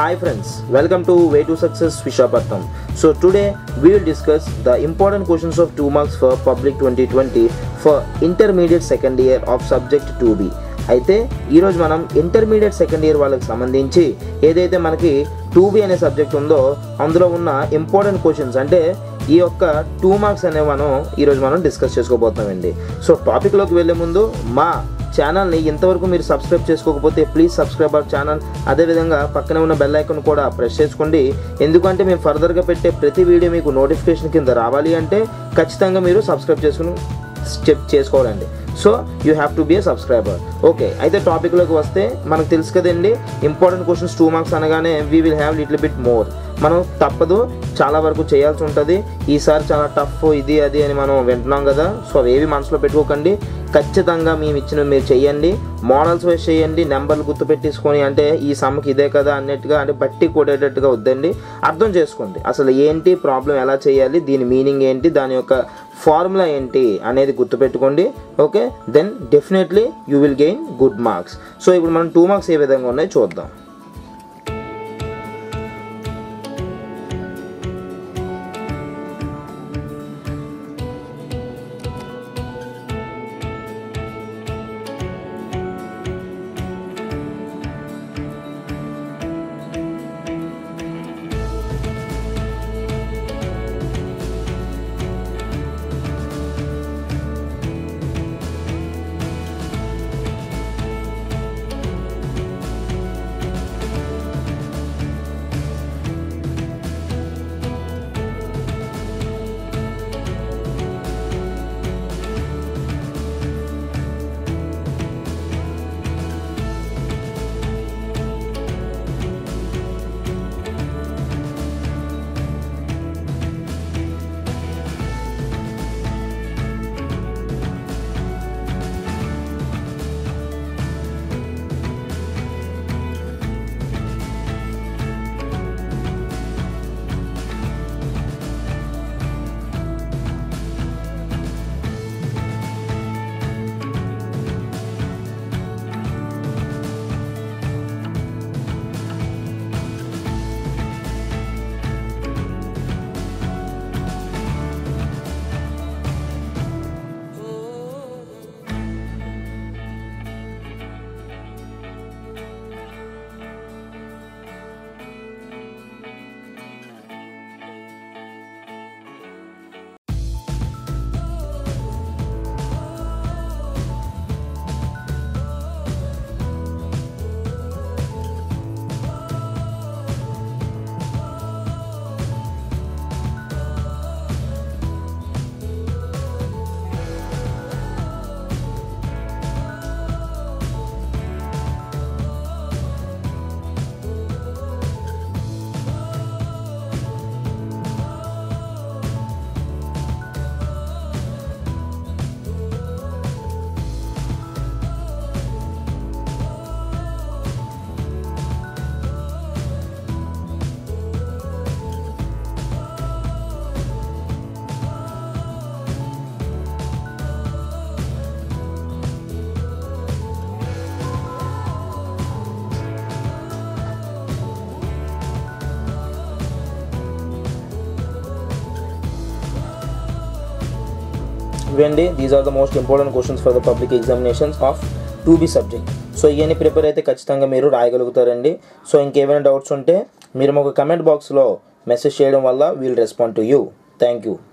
Hi friends, welcome to Way to Success Vishakhapatnam. So today we will discuss the important questions of 2 marks for Public 2020 for intermediate second year of subject 2B. అయితే ఈరోజు మనం intermediate second year వాళ్ళకి సంబంధించి ఏదైతే మనకి two B అనే subject ఉందో అందులో ఉన్న ఇంపార్టెంట్ క్వశ్చన్స్ అంటే ఈ యొక్క టూ మార్క్స్ అనేవి మనం ఈరోజు మనం డిస్కస్ చేసుకోబోతున్నామండి సో టాపిక్లోకి వెళ్ళే ముందు మా ఛానల్ని ఇంతవరకు మీరు సబ్స్క్రైబ్ చేసుకోకపోతే ప్లీజ్ సబ్స్క్రైబ్ అవర్ ఛానల్ అదేవిధంగా పక్కనే ఉన్న బెల్ ఐకాన్ కూడా ప్రెస్ చేసుకోండి ఎందుకంటే మేము ఫర్దర్గా పెట్టే ప్రతి వీడియో మీకు నోటిఫికేషన్ కింద రావాలి అంటే ఖచ్చితంగా మీరు సబ్స్క్రైబ్ చేసుకుని స్టెప్ చేసుకోవాలండి so you have to be a subscriber okay అయితే టాపిక్లోకి వస్తే మనకు తెలుసు కదండి ఇంపార్టెంట్ క్వశ్చన్స్ టూ మార్క్స్ అనగానే we will have little bit more మనం తప్పదు చాలా వరకు చేయాల్సి ఉంటుంది ఈసారి చాలా టఫ్ ఇది అది అని మనం వింటున్నాం కదా సో అవేవి మనసులో పెట్టుకోకండి ఖచ్చితంగా మేము ఇచ్చిన మీరు చేయండి మోడల్స్ వైజ్ చేయండి నెంబర్లు గుర్తు పెట్టేసుకొని అంటే ఈ సమ్మకి ఇదే కదా అన్నట్టుగా అంటే బట్టి కొట్టేటట్టుగా వద్దండి అర్థం చేసుకోండి అసలు ఏంటి ప్రాబ్లం ఎలా చేయాలి దీని మీనింగ్ ఏంటి దాని యొక్క ఫార్ములా ఏంటి అనేది గుర్తుపెట్టుకోండి okay then definitely you will gain good marks so ఇప్పుడు మనం టూ మార్క్స్ ఏ విధంగా ఉన్నాయో చూద్దాం ఇవండి these are the most important questions for the public examinations of two B subject so ఇవన్నీ ప్రిపేర్ అయితే ఖచ్చితంగా మీరు రాయగలుగుతారండి సో ఇంకేమైనా డౌట్స్ ఉంటే మీరు మాకు కమెంట్ బాక్స్లో మెసేజ్ చేయడం వల్ల we'll respond to you thank you